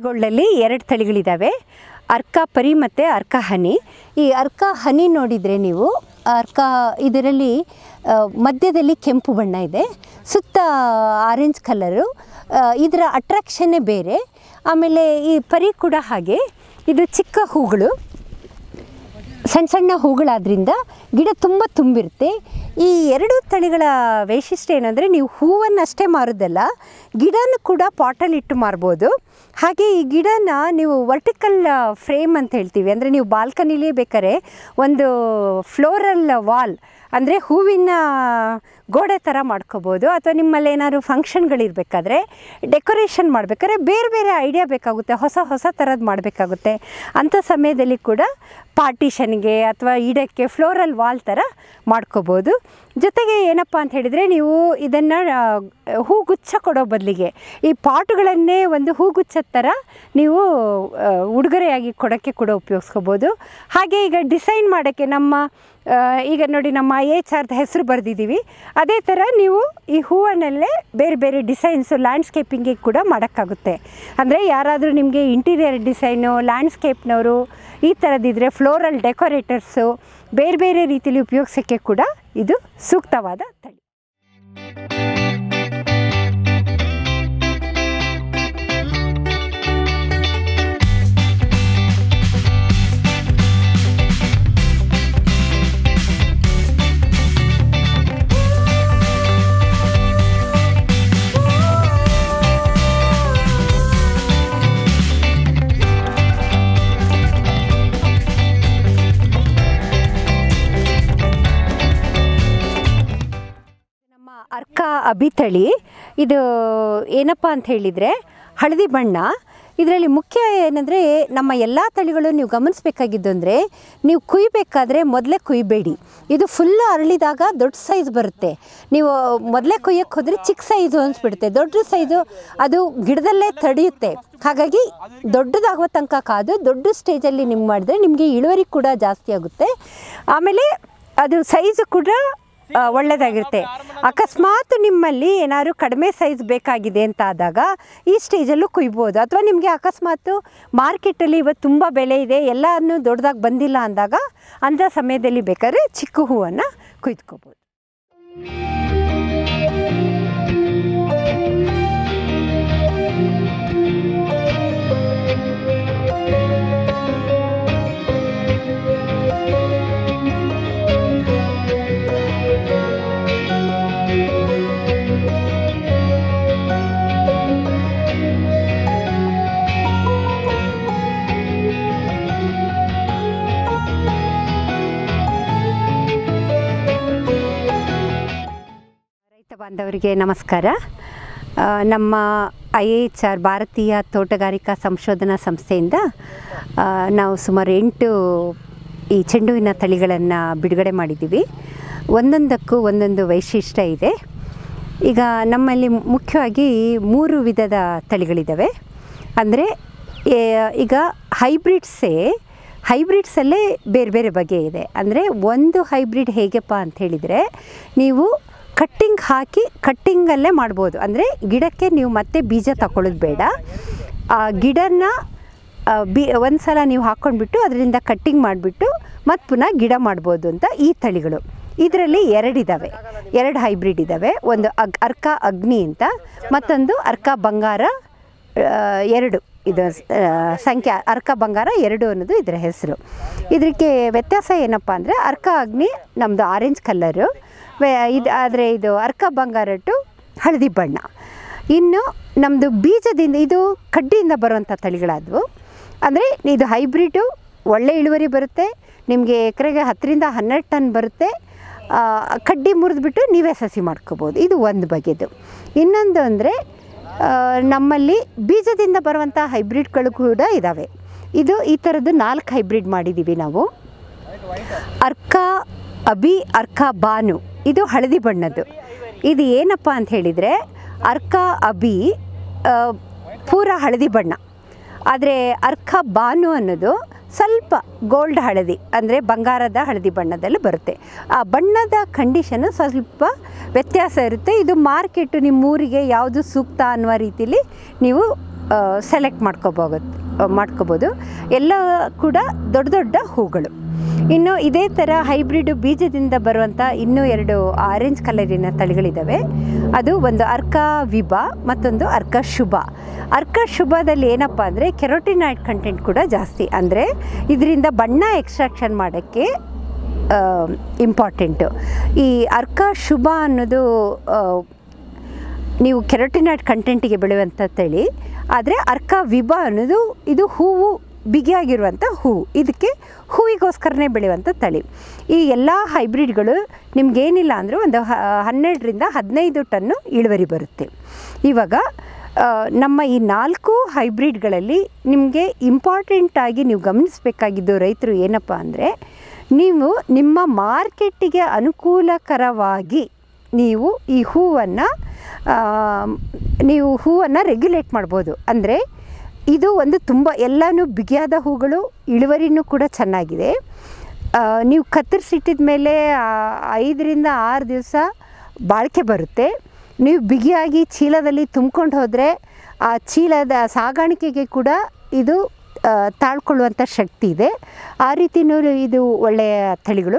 ಗೋಲ್ಡಲ್ಲಿ ಎರಡು ತಳಿಗಳಿದ್ದಾವೆ ಅರ್ಕ ಪರಿ ಮತ್ತು ಅರ್ಕ ಹನಿ ಈ ಅರ್ಕ ಹನಿ ನೋಡಿದರೆ ನೀವು ಅರ್ಕ ಇದರಲ್ಲಿ ಆ, ಮಧ್ಯದಲ್ಲಿ ಕೆಂಪು ಬಣ್ಣ ಇದೆ ಸುತ್ತ ಆರೆಂಜ್ ಕಲರು ಇದರ ಅಟ್ರಾಕ್ಷನ್ನೇ ಬೇರೆ ಆಮೇಲೆ ಈ ಪರಿ ಕೂಡ ಹಾಗೆ ಇದು ಚಿಕ್ಕ ಹೂಗಳು ಸಣ್ಣ ಸಣ್ಣ ಹೂಗಳಾದ್ರಿಂದ ಗಿಡ ತುಂಬ ತುಂಬಿರುತ್ತೆ ಈ ಎರಡು ತಳಿಗಳ ವೈಶಿಷ್ಟ್ಯ ಏನಂದರೆ ನೀವು ಹೂವನ್ನಷ್ಟೇ ಮಾರೋದಲ್ಲ ಗಿಡನೂ ಕೂಡ ಪಾಟಲ್ಲಿ ಇಟ್ಟು ಮಾರ್ಬೋದು ಹಾಗೆ ಈ ಗಿಡನ ನೀವು ವರ್ಟಿಕಲ್ ಫ್ರೇಮ್ ಅಂತ ಹೇಳ್ತೀವಿ ಅಂದರೆ ನೀವು ಬಾಲ್ಕನಿಲಿ ಬೇಕಾದ್ರೆ ಒಂದು ಫ್ಲೋರಲ್ ವಾಲ್ ಅಂದರೆ ಹೂವಿನ ಗೋಡೆ ಥರ ಮಾಡ್ಕೋಬೋದು ಅಥವಾ ನಿಮ್ಮಲ್ಲಿ ಏನಾದ್ರು ಫಂಕ್ಷನ್ಗಳಿರಬೇಕಾದ್ರೆ ಡೆಕೋರೇಷನ್ ಮಾಡಬೇಕಾದ್ರೆ ಬೇರೆ ಬೇರೆ ಐಡಿಯಾ ಬೇಕಾಗುತ್ತೆ ಹೊಸ ಹೊಸ ಥರದ್ದು ಮಾಡಬೇಕಾಗುತ್ತೆ ಅಂಥ ಸಮಯದಲ್ಲಿ ಕೂಡ ಪಾರ್ಟಿಷನ್ಗೆ ಅಥವಾ ಇಡಕ್ಕೆ ಫ್ಲೋರಲ್ ವಾಲ್ ಥರ ಮಾಡ್ಕೋಬೋದು ಜೊತೆಗೆ ಏನಪ್ಪ ಅಂತ ಹೇಳಿದರೆ ನೀವು ಇದನ್ನು ಹೂಗುಚ್ಛ ಕೊಡೋ ಬದಲಿಗೆ ಈ ಪಾಟುಗಳನ್ನೇ ಒಂದು ಹೂಗುಚ್ಛದ ಥರ ನೀವು ಆ, ಉಡುಗೊರೆಯಾಗಿ ಕೊಡೋಕ್ಕೆ ಕೂಡ ಉಪಯೋಗಿಸ್ಕೋಬೋದು ಹಾಗೆ ಈಗ ಡಿಸೈನ್ ಮಾಡೋಕ್ಕೆ ನಮ್ಮ ಆ, ಈಗ ನೋಡಿ ನಮ್ಮ ಐ ಎಚ್ ಆರ್ದ ಹೆಸರು ಬರೆದಿದ್ದೀವಿ ಅದೇ ಥರ ನೀವು ಈ ಹೂವನ್ನಲ್ಲೇ ಬೇರೆ ಬೇರೆ ಡಿಸೈನ್ಸು ಲ್ಯಾಂಡ್ಸ್ಕೇಪಿಂಗಿಗೆ ಕೂಡ ಮಾಡೋಕ್ಕಾಗುತ್ತೆ ಅಂದರೆ ಯಾರಾದರೂ ನಿಮಗೆ ಇಂಟೀರಿಯರ್ ಡಿಸೈನು ಲ್ಯಾಂಡ್ಸ್ಕೇಪ್ನವರು ಈ ಥರದ್ದಿದ್ರೆ ಫ್ಲೋರಲ್ ಡೆಕೋರೇಟರ್ಸು ಬೇರೆ ಬೇರೆ ರೀತಿಯಲ್ಲಿ ಉಪಯೋಗಿಸೋಕ್ಕೆ ಕೂಡ ಇದು ಸೂಕ್ತವಾದ ತಳಿ ನಮ್ಮ ಅರ್ಕ ಅಬಿತಳಿ ಇದು ಏನಪ್ಪ ಅಂತ ಹೇಳಿದರೆ ಹಳದಿ ಬಣ್ಣ ಇದರಲ್ಲಿ ಮುಖ್ಯ ಏನಂದರೆ ನಮ್ಮ ಎಲ್ಲ ತಳಿಗಳು ನೀವು ಗಮನಿಸಬೇಕಾಗಿದ್ದು ಅಂದರೆ ನೀವು ಕುಯ್ಬೇಕಾದ್ರೆ ಮೊದಲೇ ಕುಯ್ಬೇಡಿ ಇದು ಫುಲ್ ಅರಳಿದಾಗ ದೊಡ್ಡ ಸೈಜ್ ಬರುತ್ತೆ ನೀವು ಮೊದಲೇ ಕುಯ್ಯಕ್ಕೆ ಹೋದರೆ ಚಿಕ್ಕ ಸೈಜು ಅನಿಸ್ಬಿಡುತ್ತೆ ದೊಡ್ಡ ಸೈಜು ಅದು ಗಿಡದಲ್ಲೇ ತಡೆಯುತ್ತೆ ಹಾಗಾಗಿ ದೊಡ್ಡದಾಗುವ ತನಕ ಕಾದು ದೊಡ್ಡ ಸ್ಟೇಜಲ್ಲಿ ನಿಮ್ಗೆ ಮಾಡಿದ್ರೆ ನಿಮಗೆ ಇಳುವರಿ ಕೂಡ ಜಾಸ್ತಿ ಆಗುತ್ತೆ ಆಮೇಲೆ ಅದು ಸೈಜು ಕೂಡ ಆ, ಒಳ್ಳೆಯದಾಗಿರುತ್ತೆ ಅಕಸ್ಮಾತ್ ನಿಮ್ಮಲ್ಲಿ ಏನಾದ್ರು ಕಡಿಮೆ ಸೈಜ್ ಬೇಕಾಗಿದೆ ಅಂತ ಆದಾಗ ಈ ಸ್ಟೇಜಲ್ಲೂ ಕುಯ್ಬೋದು ಅಥವಾ ನಿಮಗೆ ಅಕಸ್ಮಾತು ಮಾರ್ಕೆಟಲ್ಲಿ ಇವತ್ತು ತುಂಬ ಬೆಲೆ ಇದೆ ಎಲ್ಲನೂ ದೊಡ್ಡದಾಗಿ ಬಂದಿಲ್ಲ ಅಂದಾಗ ಅಂಥ ಸಮಯದಲ್ಲಿ ಬೇಕಾದ್ರೆ ಚಿಕ್ಕ ಹೂವನ್ನು ಕುಯ್ದುಕೋಬೋದು ರೈತ ಬಾಂಧವರಿಗೆ ನಮಸ್ಕಾರ ಆ, ನಮ್ಮ ಐ ಎಚ್ ಆರ್ ಭಾರತೀಯ ತೋಟಗಾರಿಕಾ ಸಂಶೋಧನಾ ಸಂಸ್ಥೆಯಿಂದ ಆ, ನಾವು ಸುಮಾರು ಎಂಟು ಈ ಚೆಂಡುವಿನ ತಳಿಗಳನ್ನು ಬಿಡುಗಡೆ ಮಾಡಿದ್ದೀವಿ ಒಂದೊಂದಕ್ಕೂ ಒಂದೊಂದು ವೈಶಿಷ್ಟ್ಯ ಇದೆ ಈಗ ನಮ್ಮಲ್ಲಿ ಮುಖ್ಯವಾಗಿ ಮೂರು ವಿಧದ ತಳಿಗಳಿದ್ದಾವೆ ಅಂದರೆ ಈಗ ಹೈಬ್ರಿಡ್ಸೇ ಹೈಬ್ರಿಡ್ಸಲ್ಲೇ ಬೇರೆ ಬೇರೆ ಬಗೆ ಇದೆ ಅಂದರೆ ಒಂದು ಹೈಬ್ರಿಡ್ ಹೇಗಪ್ಪ ಅಂತ ಹೇಳಿದರೆ ನೀವು ಕಟ್ಟಿಂಗ್ ಹಾಕಿ ಕಟ್ಟಿಂಗಲ್ಲೇ ಮಾಡ್ಬೋದು ಅಂದರೆ ಗಿಡಕ್ಕೆ ನೀವು ಮತ್ತೆ ಬೀಜ ತಗೊಳ್ಳೋದು ಬೇಡ ಆ ಗಿಡನ ಆ, ಬಿ ಒಂದು ಸಲ ನೀವು ಹಾಕ್ಕೊಂಡ್ಬಿಟ್ಟು ಅದರಿಂದ ಕಟ್ಟಿಂಗ್ ಮಾಡಿಬಿಟ್ಟು ಮತ್ತು ಪುನಃ ಗಿಡ ಮಾಡ್ಬೋದು ಅಂತ ಈ ತಳಿಗಳು ಇದರಲ್ಲಿ ಎರಡಿದ್ದಾವೆ ಎರಡು ಹೈಬ್ರಿಡ್ ಇದ್ದಾವೆ ಒಂದು ಅಗ್ ಅರ್ಕ ಅಗ್ನಿ ಅಂತ ಮತ್ತೊಂದು ಅರ್ಕ ಬಂಗಾರ ಆ, ಎರಡು ಇದು ಆ, ಸಂಖ್ಯೆ ಅರ್ಕ ಬಂಗಾರ ಎರಡು ಅನ್ನೋದು ಇದರ ಹೆಸರು ಇದಕ್ಕೆ ವ್ಯತ್ಯಾಸ ಏನಪ್ಪ ಅಂದರೆ ಅರ್ಕ ಅಗ್ನಿ ನಮ್ಮದು ಆರೆಂಜ್ ಕಲ್ಲರು ಇದು ಆದರೆ ಇದು ಅರ್ಕ ಬಂಗಾರಟ್ಟು ಹಳದಿ ಬಣ್ಣ ಇನ್ನು ನಮ್ಮದು ಬೀಜದಿಂದ ಇದು ಕಡ್ಡಿಯಿಂದ ಬರುವಂಥ ತಳಿಗಳಾದವು ಅಂದರೆ ಇದು ಹೈಬ್ರಿಡು ಒಳ್ಳೆ ಇಳುವರಿ ಬರುತ್ತೆ ನಿಮಗೆ ಎಕರೆಗೆ ಹತ್ತರಿಂದ ಹನ್ನೆರಡು ಟನ್ ಬರುತ್ತೆ ಆ, ಕಡ್ಡಿ ಮುರಿದ್ಬಿಟ್ಟು ನೀವೇ ಸಸಿ ಮಾಡ್ಕೋಬೋದು ಇದು ಒಂದು ಬಗೆದು ಇನ್ನೊಂದು ಅಂದರೆ ನಮ್ಮಲ್ಲಿ ಬೀಜದಿಂದ ಬರುವಂಥ ಹೈಬ್ರಿಡ್ಗಳು ಕೂಡ ಇದ್ದಾವೆ ಇದು ಈ ಥರದ್ದು ನಾಲ್ಕು ಹೈಬ್ರಿಡ್ ಮಾಡಿದ್ದೀವಿ ನಾವು ಅರ್ಕ ಅಬಿ ಅರ್ಕ ಬಾನು ಇದು ಹಳದಿ ಬಣ್ಣದ್ದು ಇದು ಏನಪ್ಪ ಅಂತ ಹೇಳಿದರೆ ಅರ್ಕ ಅಬಿ ಆ, ಪೂರ ಹಳದಿ ಬಣ್ಣ ಆದರೆ ಅರ್ಕ ಬಾನು ಅನ್ನೋದು ಸ್ವಲ್ಪ ಗೋಲ್ಡ್ ಹಳದಿ ಅಂದರೆ ಬಂಗಾರದ ಹಳದಿ ಬಣ್ಣದಲ್ಲಿ ಬರುತ್ತೆ ಆ ಬಣ್ಣದ ಕಂಡೀಷನು ಸ್ವಲ್ಪ ವ್ಯತ್ಯಾಸ ಇರುತ್ತೆ ಇದು ಮಾರ್ಕೆಟು ನಿಮ್ಮ ಊರಿಗೆ ಯಾವುದು ಸೂಕ್ತ ಅನ್ನುವ ರೀತಿಲಿ ನೀವು ಸೆಲೆಕ್ಟ್ ಮಾಡ್ಕೋಬೋದು ಮಾಡ್ಕೋಬೋದು ಎಲ್ಲ ಕೂಡ ದೊಡ್ಡ ದೊಡ್ಡ ಹೂಗಳು ಇನ್ನು ಇದೇ ಥರ ಹೈಬ್ರಿಡ್ ಬೀಜದಿಂದ ಬರುವಂಥ ಇನ್ನೂ ಎರಡು ಆರೆಂಜ್ ಕಲರಿನ ತಳಿಗಳಿದ್ದಾವೆ ಅದು ಒಂದು ಅರ್ಕ ವಿಭಾ ಮತ್ತೊಂದು ಅರ್ಕ ಶುಭ ಅರ್ಕ ಶುಭದಲ್ಲಿ ಏನಪ್ಪ ಅಂದರೆ ಕೆರೋಟಿನಾಯ್ಡ್ ಕಂಟೆಂಟ್ ಕೂಡ ಜಾಸ್ತಿ ಅಂದರೆ ಇದರಿಂದ ಬಣ್ಣ ಎಕ್ಸ್ಟ್ರಾಕ್ಷನ್ ಮಾಡೋಕ್ಕೆ ಇಂಪಾರ್ಟೆಂಟು ಈ ಅರ್ಕ ಶುಭ ಅನ್ನೋದು ಆ, ನೀವು ಕೆರೋಟಿನಾಯ್ಡ್ ಕಂಟೆಂಟಿಗೆ ಬೆಳೆಯುವಂಥ ತಳಿ ಆದರೆ ಅರ್ಕ ವಿಭ ಅನ್ನೋದು ಇದು ಹೂವು ಬಿಗಿಯಾಗಿರುವಂಥ ಹೂವು ಇದಕ್ಕೆ ಹೂವಿಗೋಸ್ಕರನೇ ಬೆಳೆಯುವಂಥ ತಳಿ ಈ ಎಲ್ಲ ಹೈಬ್ರಿಡ್ಗಳು ನಿಮಗೇನಿಲ್ಲ ಅಂದರೂ ಒಂದು ಹ ಹನ್ನೆರಡರಿಂದ ಹದಿನೈದು ಟನ್ನು ಇಳುವರಿ ಬರುತ್ತೆ ಇವಾಗ ಆ, ನಮ್ಮ ಈ ನಾಲ್ಕು ಹೈಬ್ರಿಡ್ಗಳಲ್ಲಿ ನಿಮಗೆ ಇಂಪಾರ್ಟೆಂಟಾಗಿ ನೀವು ಗಮನಿಸಬೇಕಾಗಿದ್ದು ರೈತರು ಏನಪ್ಪ ಅಂದರೆ ನೀವು ನಿಮ್ಮ ಮಾರ್ಕೆಟ್ಟಿಗೆ ಅನುಕೂಲಕರವಾಗಿ ನೀವು ಈ ಹೂವನ್ನು ನೀವು ಹೂವನ್ನು ರೆಗ್ಯುಲೇಟ್ ಮಾಡ್ಬೋದು ಅಂದರೆ ಇದು ಒಂದು ತುಂಬ ಎಲ್ಲನೂ ಬಿಗಿಯಾದ ಹೂಗಳು ಇಳುವರಿನೂ ಕೂಡ ಚೆನ್ನಾಗಿದೆ ಆ, ನೀವು ಕತ್ತರಿಸಿಟ್ಟಿದ ಮೇಲೆ ಆ, ಐದರಿಂದ ಆರು ದಿವಸ ಬಾಳಿಕೆ ಬರುತ್ತೆ ನೀವು ಬಿಗಿಯಾಗಿ ಚೀಲದಲ್ಲಿ ತುಂಬ್ಕೊಂಡು ಹೋದರೆ ಆ ಚೀಲದ ಸಾಗಾಣಿಕೆಗೆ ಕೂಡ ಇದು ಆ, ತಾಳ್ಕೊಳ್ಳುವಂಥ ಶಕ್ತಿ ಇದೆ ಆ ರೀತಿಯೂ ಇದು ಒಳ್ಳೆಯ ತಳಿಗಳು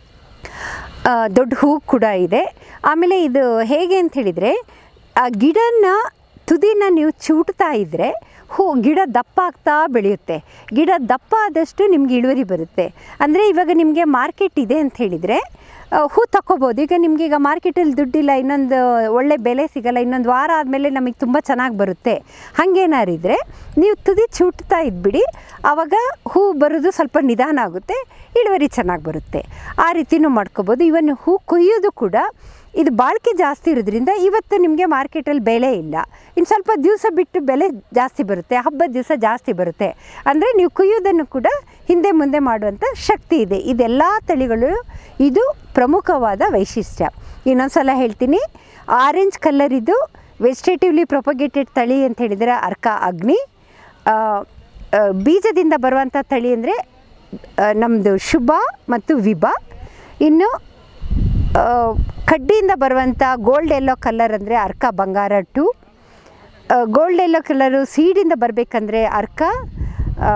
ಆ, ದೊಡ್ಡ ಹೂ ಕೂಡ ಇದೆ ಆಮೇಲೆ ಇದು ಹೇಗೆ ಅಂತ ಹೇಳಿದರೆ ಆ ಗಿಡನ ತುದಿನ ನೀವು ಚೂಟ್ತಾ ಇದ್ದರೆ ಹೂ ಗಿಡ ದಪ್ಪ ಆಗ್ತಾ ಬೆಳೆಯುತ್ತೆ ಗಿಡ ದಪ್ಪ ಆದಷ್ಟು ನಿಮ್ಗೆ ಇಳುವರಿ ಬರುತ್ತೆ ಅಂದರೆ ಇವಾಗ ನಿಮಗೆ ಮಾರ್ಕೆಟ್ ಇದೆ ಅಂತ ಹೇಳಿದರೆ ಆ, ಹೂ ತಗೋಬೋದು ಈಗ ನಿಮಗೆ ಈಗ ಮಾರ್ಕೆಟಲ್ಲಿ ದುಡ್ಡಿಲ್ಲ ಇನ್ನೊಂದು ಒಳ್ಳೆ ಬೆಲೆ ಸಿಗಲ್ಲ ಇನ್ನೊಂದು ವಾರ ಆದಮೇಲೆ ನಮಗೆ ತುಂಬ ಚೆನ್ನಾಗಿ ಬರುತ್ತೆ ಹಾಗೇನಾರಿದ್ರೆ ನೀವು ತುದಿ ಚೂಟ್ತಾ ಇದ್ಬಿಡಿ ಆವಾಗ ಹೂ ಬರೋದು ಸ್ವಲ್ಪ ನಿಧಾನ ಆಗುತ್ತೆ ಇಳುವರಿ ಚೆನ್ನಾಗಿ ಬರುತ್ತೆ ಆ ರೀತಿನೂ ಮಾಡ್ಕೋಬೋದು ಇವನ್ ಹೂ ಕೊಯ್ಯೋದು ಕೂಡ ಇದು ಬಾಳಿಕೆ ಜಾಸ್ತಿ ಇರೋದ್ರಿಂದ ಇವತ್ತು ನಿಮಗೆ ಮಾರ್ಕೆಟಲ್ಲಿ ಬೆಲೆ ಇಲ್ಲ ಇನ್ನು ಸ್ವಲ್ಪ ದಿವಸ ಬಿಟ್ಟು ಬೆಲೆ ಜಾಸ್ತಿ ಬರುತ್ತೆ ಹಬ್ಬದ ದಿವಸ ಜಾಸ್ತಿ ಬರುತ್ತೆ ಅಂದರೆ ನೀವು ಕುಯ್ಯೋದನ್ನು ಕೂಡ ಹಿಂದೆ ಮುಂದೆ ಮಾಡುವಂಥ ಶಕ್ತಿ ಇದೆ ಇದೆಲ್ಲ ತಳಿಗಳು ಇದು ಪ್ರಮುಖವಾದ ವೈಶಿಷ್ಟ್ಯ ಇನ್ನೊಂದು ಸಲ ಹೇಳ್ತೀನಿ ಆರೆಂಜ್ ಕಲರ್ ಇದು ವೆಜಿಟೇಟಿವ್ಲಿ ಪ್ರೊಪಗೇಟೆಡ್ ತಳಿ ಅಂತ ಹೇಳಿದರೆ ಅರ್ಕ ಅಗ್ನಿ ಆ, ಆ, ಬೀಜದಿಂದ ಬರುವಂಥ ತಳಿ ಅಂದರೆ ನಮ್ಮದು ಶುಭ ಮತ್ತು ವಿಭ ಇನ್ನು ಆ, ಕಡ್ಡಿಯಿಂದ ಬರುವಂಥ ಗೋಲ್ಡ್ ಎಲ್ಲೋ ಕಲರ್ ಅಂದರೆ ಅರ್ಕ ಬಂಗಾರ ಟು ಗೋಲ್ಡ್ ಎಲ್ಲೋ ಕಲರು ಸೀಡಿಂದ ಬರಬೇಕಂದ್ರೆ ಅರ್ಕ ಆ,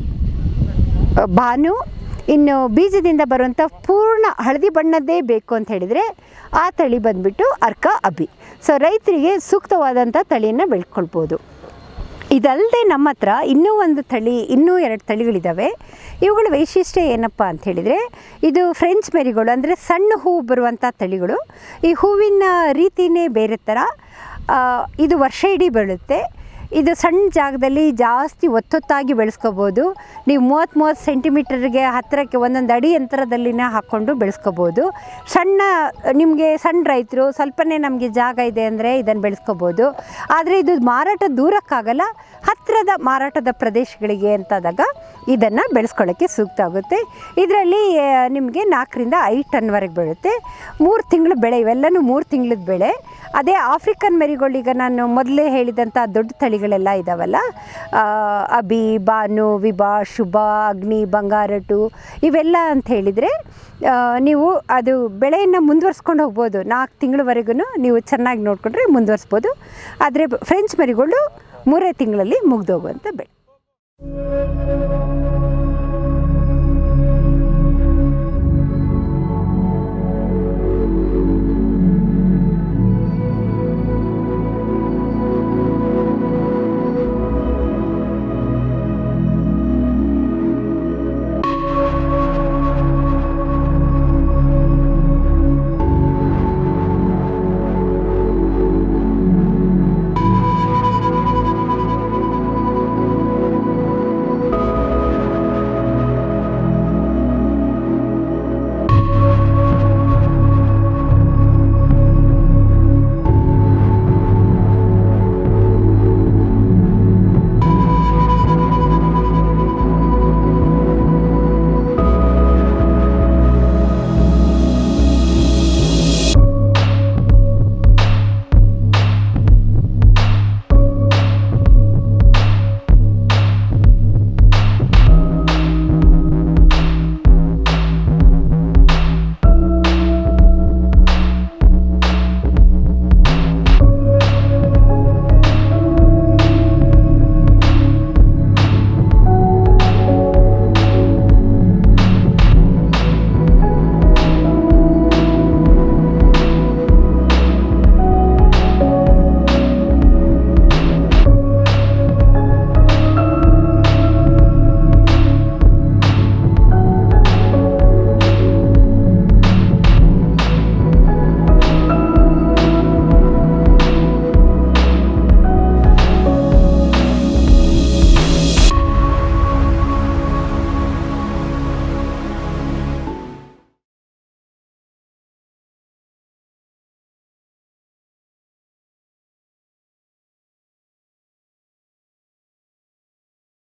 ಭಾನು ಇನ್ನು ಬೀಜದಿಂದ ಬರುವಂಥ ಪೂರ್ಣ ಹಳದಿ ಬಣ್ಣದ್ದೇ ಬೇಕು ಅಂತ ಹೇಳಿದರೆ ಆ ತಳಿ ಬಂದುಬಿಟ್ಟು ಅರ್ಕ ಅಭಿ ಸೊ ರೈತರಿಗೆ ಸೂಕ್ತವಾದಂಥ ತಳಿಯನ್ನು ಬೆಳ್ಕೊಳ್ಬೋದು ಇದಲ್ಲದೆ ನಮ್ಮ ಹತ್ರ ಇನ್ನೂ ಒಂದು ತಳಿ ಇನ್ನೂ ಎರಡು ತಳಿಗಳಿದ್ದಾವೆ ಇವುಗಳ ವೈಶಿಷ್ಟ್ಯ ಏನಪ್ಪ ಅಂತ ಹೇಳಿದರೆ ಇದು ಫ್ರೆಂಚ್ ಮೆರಿಗಳು ಅಂದರೆ ಸಣ್ಣ ಹೂವು ಬರುವಂಥ ತಳಿಗಳು ಈ ಹೂವಿನ ರೀತಿಯೇ ಬೇರೆ ಥರ ಆ, ಇದು ವರ್ಷ ಇಡೀ ಬೆಳೆಯುತ್ತೆ ಇದು ಸಣ್ಣ ಜಾಗದಲ್ಲಿ ಜಾಸ್ತಿ ಒತ್ತೊತ್ತಾಗಿ ಬೆಳೆಸ್ಕೋಬೋದು ನೀವು ಮೂವತ್ತು ಮೂವತ್ತು ಸೆಂಟಿಮೀಟರ್ಗೆ ಹತ್ತಿರಕ್ಕೆ ಒಂದೊಂದು ಅಡಿ ಅಂತರದಲ್ಲಿನ ಹಾಕ್ಕೊಂಡು ಬೆಳೆಸ್ಕೋಬೋದು ಸಣ್ಣ ನಿಮಗೆ ಸಣ್ಣ ರೈತರು ಸ್ವಲ್ಪನೇ ನಮಗೆ ಜಾಗ ಇದೆ ಅಂದರೆ ಇದನ್ನು ಬೆಳೆಸ್ಕೋಬೋದು ಆದರೆ ಇದು ಮಾರಾಟ ದೂರಕ್ಕಾಗಲ್ಲ ಹತ್ತಿರದ ಮಾರಾಟದ ಪ್ರದೇಶಗಳಿಗೆ ಅಂತಾದಾಗ ಇದನ್ನು ಬೆಳೆಸ್ಕೊಳ್ಳೋಕ್ಕೆ ಸೂಕ್ತ ಆಗುತ್ತೆ ಇದರಲ್ಲಿ ನಿಮಗೆ ನಾಲ್ಕರಿಂದ ಐದು ಟನ್ವರೆಗೆ ಬೀಳುತ್ತೆ ಮೂರು ತಿಂಗಳು ಬೆಳೆ ಇವೆಲ್ಲನೂ ಮೂರು ತಿಂಗಳದ ಬೆಳೆ ಅದೇ ಆಫ್ರಿಕನ್ ಮೆರಿಗೋಲ್ಡ್ ಈಗ ನಾನು ಮೊದಲೇ ಹೇಳಿದಂಥ ದೊಡ್ಡ ತಳಿಗಳೆಲ್ಲ ಇದ್ದಾವಲ್ಲ ಆ, ಅಬಿ ಬಾನು ವಿಭಾ ಶುಭ ಅಗ್ನಿ ಬಂಗಾರಟು ಇವೆಲ್ಲ ಅಂತ ಹೇಳಿದರೆ ಆ, ನೀವು ಅದು ಬೆಳೆಯನ್ನು ಮುಂದುವರ್ಸ್ಕೊಂಡು ಹೋಗ್ಬೋದು ನಾಲ್ಕು ತಿಂಗಳವರೆಗೂ ನೀವು ಚೆನ್ನಾಗಿ ನೋಡಿಕೊಂಡ್ರೆ ಮುಂದುವರಿಸ್ಬೋದು ಆದರೆ ಫ್ರೆಂಚ್ ಮರಿಗಳು ಮೂರೇ ತಿಂಗಳಲ್ಲಿ ಮುಗ್ದೋಗುವಂಥ ಬೆಳೆ